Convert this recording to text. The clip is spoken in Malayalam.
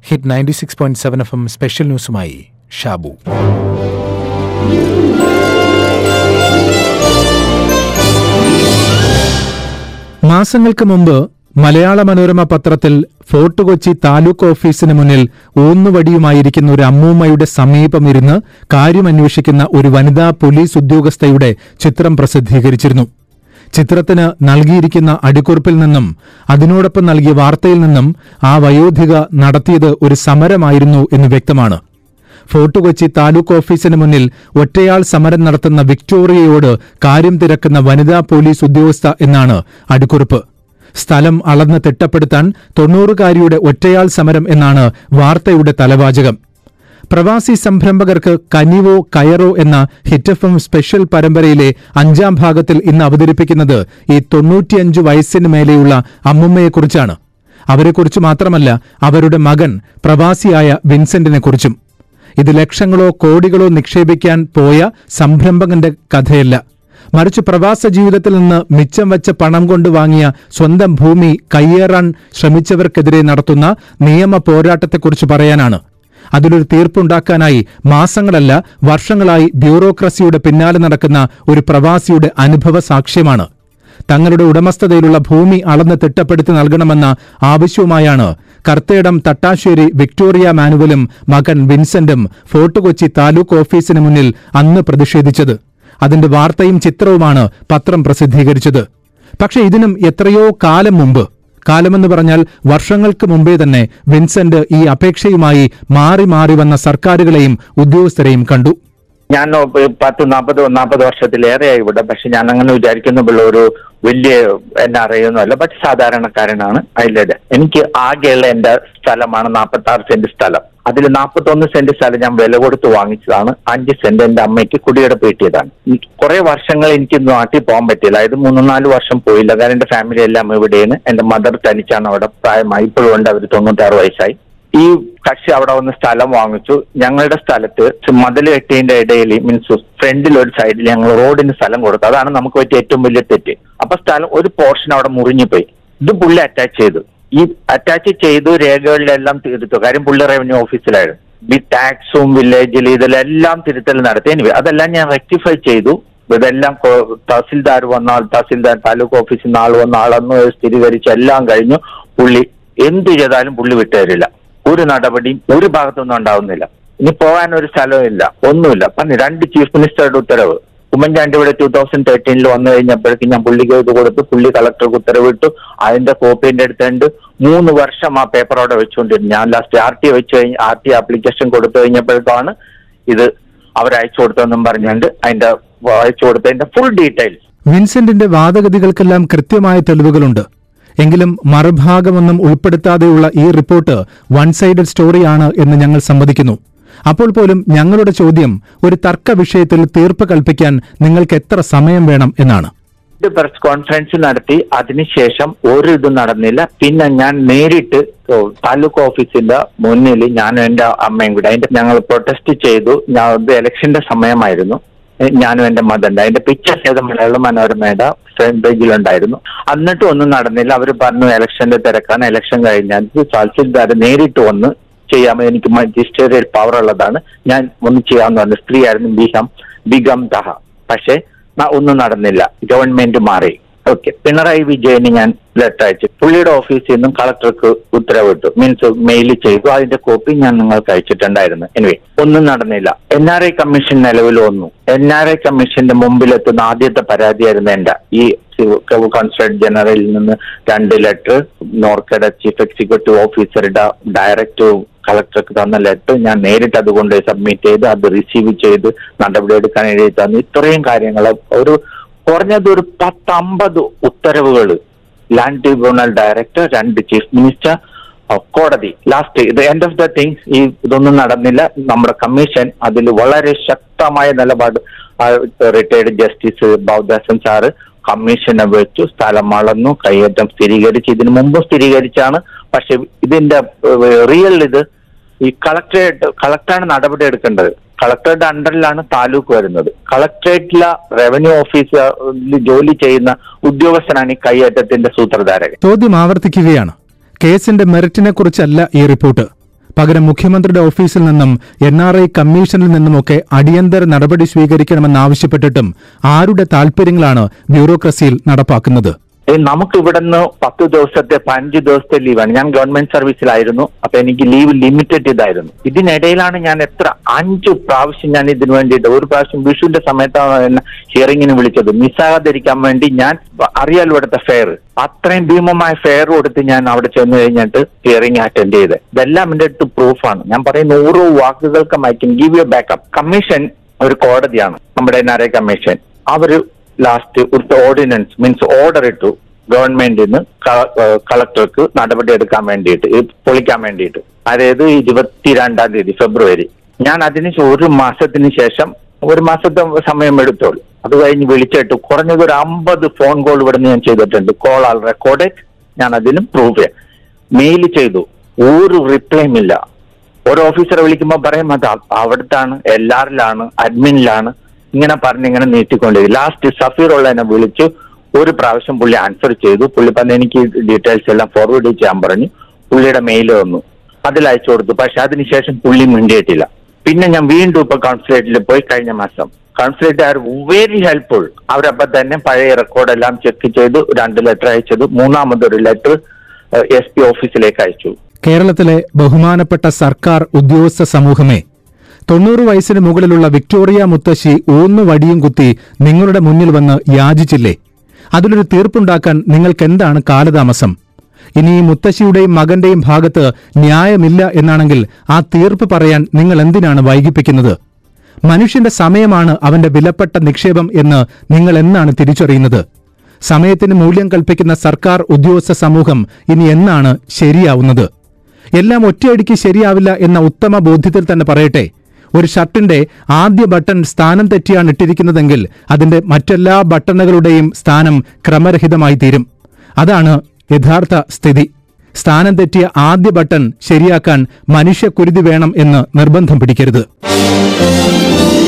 hit ninety six point seven F M special ന്യൂസുമായി ഷാബു മാസങ്ങൾക്ക് മുമ്പ് മലയാള മനോരമ പത്രത്തിൽ ഫോർട്ട് കൊച്ചി താലൂക്ക് ഓഫീസിന് മുന്നിൽ ഊന്നുവടിയുമായിരിക്കുന്ന ഒരു അമ്മൂമ്മയുടെ സമീപമിരുന്ന് കാര്യമന്വേഷിക്കുന്ന ഒരു വനിതാ പോലീസ് ഉദ്യോഗസ്ഥയുടെ ചിത്രം പ്രസിദ്ധീകരിച്ചിരുന്നു ചിത്രത്തിന് നൽകിയിരിക്കുന്ന അടിക്കുറിപ്പിൽ നിന്നും അതിനോടൊപ്പം നൽകിയ വാർത്തയിൽ നിന്നും ആ വയോധിക നടത്തിയത് ഒരു സമരമായിരുന്നു എന്ന് വ്യക്തമാണ് ഫോർട്ട് കൊച്ചി താലൂക്ക് ഓഫീസിന് മുന്നിൽ ഒറ്റയാൾ സമരം നടത്തുന്ന വിക്ടോറിയയോട് കാര്യം തിരക്കുന്ന വനിതാ പോലീസ് ഉദ്യോഗസ്ഥ എന്നാണ് അടിക്കുറിപ്പ് സ്ഥലം അളന്ന് തിട്ടപ്പെടുത്താൻ തൊണ്ണൂറുകാരിയുടെ ഒറ്റയാൾ സമരം എന്നാണ് വാർത്തയുടെ തലവാചകം പ്രവാസി സംരംഭകർക്ക് കനിവോ കയറോ എന്ന ഹിറ്റ് എഫ് എം സ്പെഷ്യൽ പരമ്പരയിലെ അഞ്ചാം ഭാഗത്തിൽ ഇന്ന് അവതരിപ്പിക്കുന്നത് ഈ തൊണ്ണൂറ്റിയഞ്ചു വയസ്സിന് മേലെയുള്ള അമ്മുമ്മയെക്കുറിച്ചാണ് അവരെക്കുറിച്ച് മാത്രമല്ല അവരുടെ മകൻ പ്രവാസിയായ വിൻസെന്റിനെക്കുറിച്ചും ഇത് ലക്ഷങ്ങളോ കോടികളോ നിക്ഷേപിക്കാൻ പോയ സംരംഭകന്റെ കഥയല്ല മറിച്ച് പ്രവാസ ജീവിതത്തിൽ നിന്ന് മിച്ചം വച്ച പണം കൊണ്ട് വാങ്ങിയ സ്വന്തം ഭൂമി കയ്യേറാൻ ശ്രമിച്ചവർക്കെതിരെ നടത്തുന്ന നിയമ പോരാട്ടത്തെക്കുറിച്ച് പറയാനാണ് അതിലൊരു തീർപ്പുണ്ടാക്കാനായി മാസങ്ങളല്ല വർഷങ്ങളായി ബ്യൂറോക്രസിയുടെ പിന്നാലെ നടക്കുന്ന ഒരു പ്രവാസിയുടെ അനുഭവ സാക്ഷ്യമാണ് തങ്ങളുടെ ഉടമസ്ഥതയിലുള്ള ഭൂമി അളന്ന് തിട്ടപ്പെടുത്തി നൽകണമെന്ന ആവശ്യവുമായാണ് കർത്തേടം തട്ടാശ്ശേരി വിക്ടോറിയ മാനുവലും മകൻ വിൻസെന്റും ഫോർട്ട് കൊച്ചി താലൂക്ക് ഓഫീസിന് മുന്നിൽ അന്ന് പ്രതിഷേധിച്ചത് അതിന്റെ വാർത്തയും ചിത്രവുമാണ് പത്രം പ്രസിദ്ധീകരിച്ചത് പക്ഷെ ഇതിനും എത്രയോ കാലം മുമ്പ് കാലമെന്ന് പറഞ്ഞാൽ വർഷങ്ങൾക്ക് മുമ്പേ തന്നെ വിൻസെന്റ് ഈ അപേക്ഷയുമായി മാറി മാറി വന്ന സർക്കാരുകളെയും ഉദ്യോഗസ്ഥരെയും കണ്ടു ഞാൻ ഒരു പത്ത് നാൽപ്പത് നാൽപ്പത് വർഷത്തിലേറെയായി ഇവിടെ പക്ഷെ ഞാൻ അങ്ങനെ വിചാരിക്കുന്നുള്ള ഒരു വലിയ എന്നെ അറിയുന്നതല്ല ബട്ട് സാധാരണക്കാരനാണ് അതിലേത് എനിക്ക് ആകെയുള്ള എന്റെ സ്ഥലമാണ് നാൽപ്പത്തി ആറ് സെന്റ് സ്ഥലം അതിൽ നാൽപ്പത്തൊന്ന് സെന്റ് സ്ഥലം ഞാൻ വില കൊടുത്ത് വാങ്ങിച്ചതാണ് അഞ്ച് സെന്റ് എന്റെ അമ്മയ്ക്ക് കുടിയെടുപ്പ് കിട്ടിയതാണ് കുറെ വർഷങ്ങൾ എനിക്ക് നാട്ടിൽ പോകാൻ പറ്റിയില്ല അതായത് മൂന്ന് നാല് വർഷം പോയില്ല കാരണം എന്റെ ഫാമിലി എല്ലാം ഇവിടെയാണ് എന്റെ മദർ തനിച്ചാണ് അവിടെ പ്രായമായി ഇപ്പോഴും ഉണ്ട് അവർ തൊണ്ണൂറ്റാറ് വയസ്സായി ഈ കക്ഷി അവിടെ വന്ന് സ്ഥലം വാങ്ങിച്ചു ഞങ്ങളുടെ സ്ഥലത്ത് മതിൽ കെട്ടിയതിന്റെ ഇടയിൽ മീൻസ് ഫ്രണ്ടിൽ ഒരു സൈഡിൽ ഞങ്ങൾ റോഡിന് സ്ഥലം കൊടുത്തു അതാണ് നമുക്ക് പറ്റിയ ഏറ്റവും വലിയ തെറ്റ് അപ്പൊ സ്ഥലം ഒരു പോർഷൻ അവിടെ മുറിഞ്ഞുപോയി ഇത് പുള്ളി അറ്റാച്ച് ചെയ്തു ഈ അറ്റാച്ച് ചെയ്തു രേഖകളിലെല്ലാം തീർത്തു കാര്യം പുള്ളി റവന്യൂ ഓഫീസിലായിരുന്നു ഈ ടാക്സും വില്ലേജിൽ ഇതിലെല്ലാം തിരുത്തൽ നടത്തി എനിവേ അതെല്ലാം ഞാൻ റെക്ടിഫൈ ചെയ്തു ഇതെല്ലാം കൊ- തഹസിൽദാർ വന്നാൽ തഹസിൽദാർ താലൂക്ക് ഓഫീസിൽ നിന്ന് ആൾ വന്ന ആളെന്ന് സ്ഥിരീകരിച്ച് എല്ലാം കഴിഞ്ഞു പുള്ളി എന്ത് ചെയ്താലും പുള്ളി വിട്ടുതരില്ല ഒരു നടപടിയും ഒരു ഭാഗത്തൊന്നും ഉണ്ടാവുന്നില്ല ഇനി പോകാൻ ഒരു സ്ഥലവും ഇല്ല ഒന്നുമില്ല പറഞ്ഞു രണ്ട് ചീഫ് മിനിസ്റ്ററുടെ ഉത്തരവ് ഉമ്മൻചാണ്ടി ഇവിടെ ടൂ തൗസൻഡ് തേർട്ടീനിൽ വന്നു കഴിഞ്ഞപ്പോഴേക്കും ഞാൻ പുള്ളിക്ക് ഇത് കൊടുത്തു പുള്ളി കളക്ടർക്ക് ഉത്തരവിട്ടു അതിന്റെ കോപ്പി എന്റെ അടുത്തുണ്ട് മൂന്ന് വർഷം ആ പേപ്പർ അവിടെ വെച്ചുകൊണ്ടിരുന്നു ഞാൻ ലാസ്റ്റ് ആർ ടി വെച്ച് കഴിഞ്ഞ് ആർ ടി ആപ്ലിക്കേഷൻ കൊടുത്തു കഴിഞ്ഞപ്പോഴേക്കാണ് ഇത് അവർ അയച്ചു കൊടുത്തതെന്നും പറഞ്ഞുകൊണ്ട് അതിന്റെ അയച്ചു കൊടുത്തതിന്റെ ഫുൾ ഡീറ്റെയിൽസ് വിൻസെന്റിന്റെ വാദഗതികൾക്കെല്ലാം കൃത്യമായ തെളിവുകളുണ്ട് എങ്കിലും മറുഭാഗമൊന്നും ഉൾപ്പെടുത്താതെയുള്ള ഈ റിപ്പോർട്ട് വൺ സൈഡഡ് സ്റ്റോറിയാണ് എന്ന് ഞങ്ങൾ സമ്മതിക്കുന്നു അപ്പോൾ പോലും ഞങ്ങളുടെ ചോദ്യം ഒരു തർക്ക വിഷയത്തിൽ തീർപ്പ് കൽപ്പിക്കാൻ നിങ്ങൾക്ക് എത്ര സമയം വേണം എന്നാണ് ഇത് പ്രസ് കോൺഫറൻസ് നടത്തി അതിനുശേഷം ഒരു ഇതും നടന്നില്ല പിന്നെ ഞാൻ നേരിട്ട് ഓ, താലൂക്ക് ഓഫീസിന്റെ മുന്നിൽ ഞാനും എന്റെ അമ്മയും കൂടെ അതിന്റെ ഞങ്ങൾ പ്രൊട്ടസ്റ്റ് ചെയ്തു ഞാൻ ഇത് ഇലക്ഷന്റെ സമയമായിരുന്നു എ, ഞാനും എന്റെ മതണ്ട് അതിന്റെ പിക്ചേഴ്സ് ഏത് മലയാള മനോരമയുടെ ഫ്രണ്ട് പേജിലുണ്ടായിരുന്നു എന്നിട്ടും ഒന്നും നടന്നില്ല അവർ പറഞ്ഞു ഇലക്ഷന്റെ തിരക്കാണ് ഇലക്ഷൻ കഴിഞ്ഞാൽ തഹസിൽദാർ നേരിട്ട് വന്ന് ചെയ്യാമോ എനിക്ക് മജിസ്ട്രേറിയൽ പവർ ഉള്ളതാണ് ഞാൻ ഒന്ന് ചെയ്യാമെന്ന് പറഞ്ഞു സ്ത്രീയായിരുന്നു ബിഹം ബിഗം ദഹ പക്ഷേ ന- ഒന്നും നടന്നില്ല ഗവൺമെന്റ് മാറി ഓക്കെ പിണറായി വിജയന് ഞാൻ ലെറ്റർ അയച്ചു പുള്ളിയുടെ ഓഫീസിൽ നിന്നും കളക്ടർക്ക് ഉത്തരവിട്ടു മീൻസ് മെയിൽ ചെയ്തു അതിന്റെ കോപ്പി ഞാൻ നിങ്ങൾക്ക് അയച്ചിട്ടുണ്ടായിരുന്നു എനിവേ ഒന്നും നടന്നില്ല എൻ ആർ ഐ കമ്മീഷൻ നിലവിൽ വന്നു എൻ ആർ ഐ കമ്മീഷന്റെ മുമ്പിലെത്തുന്ന ആദ്യത്തെ പരാതിയായിരുന്നു എന്റെ ഈ കോൺസുലേറ്റ് ജനറലിൽ നിന്ന് രണ്ട് ലെറ്റർ നോർക്കയുടെ ചീഫ് എക്സിക്യൂട്ടീവ് ഓഫീസറുടെ ഡയറക്റ്റ് കളക്ടർക്ക് തന്ന ലെറ്റർ ഞാൻ നേരിട്ട് അതുകൊണ്ട് സബ്മിറ്റ് ചെയ്ത് അത് റിസീവ് ചെയ്ത് നടപടിയെടുക്കാൻ എഴുതി തന്നു ഇത്രയും കാര്യങ്ങൾ ഒരു കുറഞ്ഞത് ഒരു പത്തമ്പത് ഉത്തരവുകൾ ലാൻഡ് ട്രിബ്യൂണൽ ഡയറക്ടർ രണ്ട് ചീഫ് മിനിസ്റ്റർ അഹ് കോടതി ലാസ്റ്റ് ഇത് എൻഡ് ഓഫ് ദ തിങ്സ് ഈ ഇതൊന്നും നടന്നില്ല നമ്മുടെ കമ്മീഷൻ അതിൽ വളരെ ശക്തമായ നിലപാട് റിട്ടയർഡ് ജസ്റ്റിസ് ബൗദാസൻ സാറ് കമ്മീഷനെ വെച്ചു സ്ഥലം അളന്നു കൈയേറ്റം സ്ഥിരീകരിച്ച് ഇതിനു മുമ്പ് സ്ഥിരീകരിച്ചാണ് പക്ഷെ ഇതിന്റെ റിയൽ ഇത് ഈ കളക്ടറേറ്റ് കളക്ടറാണ് നടപടി എടുക്കേണ്ടത് കളക്ടറുടെ അണ്ടറിലാണ് താലൂക്ക് വരുന്നത് കളക്ടറേറ്റിലെ റവന്യൂ ഓഫീസിൽ ജോലി ചെയ്യുന്ന ഉദ്യോഗസ്ഥനാണ് ഈ കൈയേറ്റത്തിന്റെ സൂത്രധാരകൻ ചോദ്യം ആവർത്തിക്കുകയാണ് കേസിന്റെ മെറിറ്റിനെ കുറിച്ചല്ല ഈ റിപ്പോർട്ട് പകരം മുഖ്യമന്ത്രിയുടെ ഓഫീസിൽ നിന്നും എൻ ആർ ഐ കമ്മീഷനിൽ നിന്നുമൊക്കെ അടിയന്തര നടപടി സ്വീകരിക്കണമെന്നാവശ്യപ്പെട്ടിട്ടും ആരുടെ താൽപര്യങ്ങളാണ് ബ്യൂറോക്രസിയിൽ നടപ്പാക്കുന്നത് ഏ, നമുക്ക് ഇവിടുന്ന് പത്ത് ദിവസത്തെ പതിനഞ്ച് ദിവസത്തെ ലീവാണ് ഞാൻ ഗവൺമെന്റ് സർവീസിലായിരുന്നു അപ്പൊ എനിക്ക് ലീവ് ലിമിറ്റഡ് ഇതായിരുന്നു ഇതിനിടയിലാണ് ഞാൻ എത്ര അഞ്ച് പ്രാവശ്യം ഞാൻ ഇതിനു വേണ്ടിയിട്ട് ഒരു പ്രാവശ്യം വിഷുവിന്റെ സമയത്താണ് എന്നെ ഹിയറിങ്ങിന് വിളിച്ചത് മിസ്സാകാതിരിക്കാൻ വേണ്ടി ഞാൻ അറിയാലോ ഇവിടുത്തെ ഫെയർ അത്രയും ഭീമമായ ഫെയർ കൊടുത്ത് ഞാൻ അവിടെ ചെന്ന് കഴിഞ്ഞിട്ട് ഹിയറിംഗ് അറ്റൻഡ് ചെയ്ത് ഇതെല്ലാം എന്റെ അടുത്ത് പ്രൂഫാണ് ഞാൻ പറയുന്ന ഓരോ വാക്കുകൾക്കും I can give you backup commission ഒരു കോടതിയാണ് നമ്മുടെ എൻ ആർ ഐ കമ്മീഷൻ അവര് ലാസ്റ്റ് ഒരു ഓർഡിനൻസ് മീൻസ് ഓർഡർ ഇട്ടു ഗവൺമെന്റിന് കളക്ടർക്ക് നടപടി എടുക്കാൻ വേണ്ടിയിട്ട് ഇത് പൊളിക്കാൻ വേണ്ടിയിട്ട് അതായത് ഇരുപത്തിരണ്ടാം തീയതി ഫെബ്രുവരി ഞാൻ അതിന് ശേ- ഒരു മാസത്തിന് ശേഷം ഒരു മാസത്തെ സമയം എടുത്തോളൂ അത് കഴിഞ്ഞ് വിളിച്ചിട്ട് കുറഞ്ഞത് ഒരു അമ്പത് ഫോൺ കോൾ ഇവിടുന്ന് ഞാൻ ചെയ്തിട്ടുണ്ട് കോൾ ആൾ റെക്കോർഡഡ് ഞാൻ അതിന് പ്രൂവ് ചെയ്യാം മെയിൽ ചെയ്തു ഒരു റിപ്ലൈയും ഇല്ല ഒരു ഓഫീസറെ വിളിക്കുമ്പോൾ പറയും അത് അവ- അവിടുത്താണ് എല്ലാരിലാണ് അഡ്മിനിലാണ് ഇങ്ങനെ പറഞ്ഞ് ഇങ്ങനെ നീട്ടിക്കൊണ്ടിരിക്കും ലാസ്റ്റ് സഫീർ ഉള്ളതിനെ വിളിച്ചു ഒരു പ്രാവശ്യം പുള്ളി ആൻസർ ചെയ്തു പുള്ളി പറഞ്ഞ് എനിക്ക് ഡീറ്റെയിൽസ് എല്ലാം ഫോർവേഡ് ചെയ്യാൻ പറഞ്ഞു പുള്ളിയുടെ മെയിൽ വന്നു അതിൽ അയച്ചു കൊടുത്തു പക്ഷെ അതിനുശേഷം പുള്ളി മിണ്ടിയിട്ടില്ല പിന്നെ ഞാൻ വീണ്ടും ഇപ്പൊ കൗൺസിലേറ്റിൽ പോയി കഴിഞ്ഞ മാസം കൗൺസിലേറ്റ് ആർ വെരി ഹെൽപ്ഫുൾ അവരപ്പം തന്നെ പഴയ റെക്കോർഡെല്ലാം ചെക്ക് ചെയ്തു രണ്ട് ലെറ്റർ അയച്ചത് മൂന്നാമതൊരു ലെറ്റർ എസ് പി ഓഫീസിലേക്ക് അയച്ചു കേരളത്തിലെ ബഹുമാനപ്പെട്ട സർക്കാർ ഉദ്യോഗസ്ഥ സമൂഹമേ തൊണ്ണൂറ് വയസ്സിന് മുകളിലുള്ള വിക്ടോറിയ മുത്തശ്ശി ഊന്നു വടിയും കുത്തി നിങ്ങളുടെ മുന്നിൽ വന്ന് യാചിച്ചില്ലേ അതിലൊരു തീർപ്പുണ്ടാക്കാൻ നിങ്ങൾക്കെന്താണ് കാലതാമസം ഇനി ഈ മുത്തശ്ശിയുടെയും മകന്റെയും ഭാഗത്ത് ന്യായമില്ല എന്നാണെങ്കിൽ ആ തീർപ്പ് പറയാൻ നിങ്ങൾ എന്തിനാണ് വൈകിപ്പിക്കുന്നത് മനുഷ്യന്റെ സമയമാണ് അവന്റെ വിലപ്പെട്ട നിക്ഷേപം എന്ന് നിങ്ങൾ എന്നാണ് തിരിച്ചറിയുന്നത് സമയത്തിന് മൂല്യം കൽപ്പിക്കുന്ന സർക്കാർ ഉദ്യോഗസ്ഥ സമൂഹം ഇനി എന്നാണ് ശരിയാവുന്നത് എല്ലാം ഒറ്റയടിക്ക് ശരിയാവില്ല എന്ന ഉത്തമ ബോധ്യത്തിൽ തന്നെ പറയട്ടെ ഒരു ഷർട്ടിന്റെ ആദ്യ ബട്ടൺ സ്ഥാനം തെറ്റിയാണ് ഇട്ടിരിക്കുന്നതെങ്കിൽ അതിന്റെ മറ്റെല്ലാ ബട്ടണുകളുടെയും സ്ഥാനം ക്രമരഹിതമായി തീരും അതാണ് യഥാർത്ഥ സ്ഥിതി സ്ഥാനം തെറ്റിയ ആദ്യ ബട്ടൺ ശരിയാക്കാൻ മനുഷ്യക്കുരുതി വേണം എന്ന് നിർബന്ധം പിടിക്കരുത്